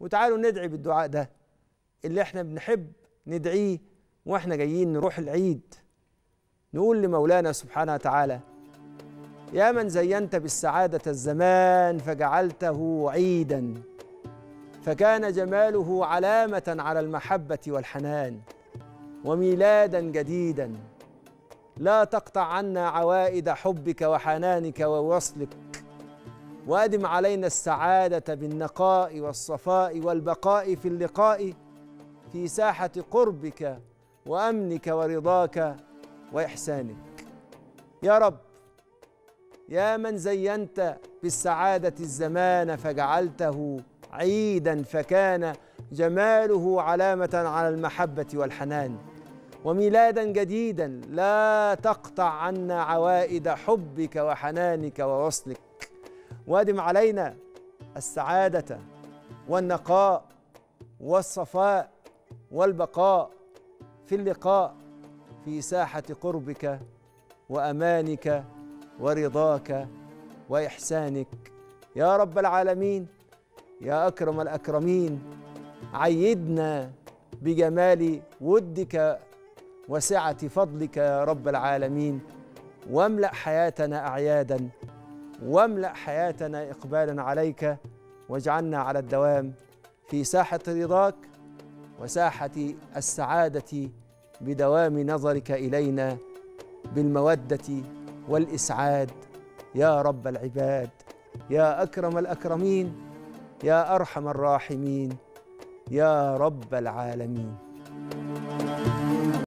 وتعالوا ندعي بالدعاء ده اللي احنا بنحب ندعيه واحنا جايين نروح العيد نقول لمولانا سبحانه وتعالى يا من زينت بالسعادة الزمان فجعلته عيدا فكان جماله علامة على المحبة والحنان وميلادا جديدا لا تقطع عنا عوائد حبك وحنانك ووصلك وادم علينا السعادة بالنقاء والصفاء والبقاء في اللقاء في ساحة قربك وأمنك ورضاك وإحسانك يا رب يا من زينت بالسعادة الزمان فجعلته عيدا فكان جماله علامة على المحبة والحنان وميلادا جديدا لا تقطع عنا عوائد حبك وحنانك ووصلك وادم علينا السعادة والنقاء والصفاء والبقاء في اللقاء في ساحة قربك وأمانك ورضاك وإحسانك يا رب العالمين يا أكرم الأكرمين عيدنا بجمال ودك وسعة فضلك يا رب العالمين واملأ حياتنا أعيادا واملأ حياتنا إقبالا عليك واجعلنا على الدوام في ساحة رضاك وساحة السعادة بدوام نظرك إلينا بالمودة والإسعاد يا رب العباد يا أكرم الأكرمين يا أرحم الراحمين يا رب العالمين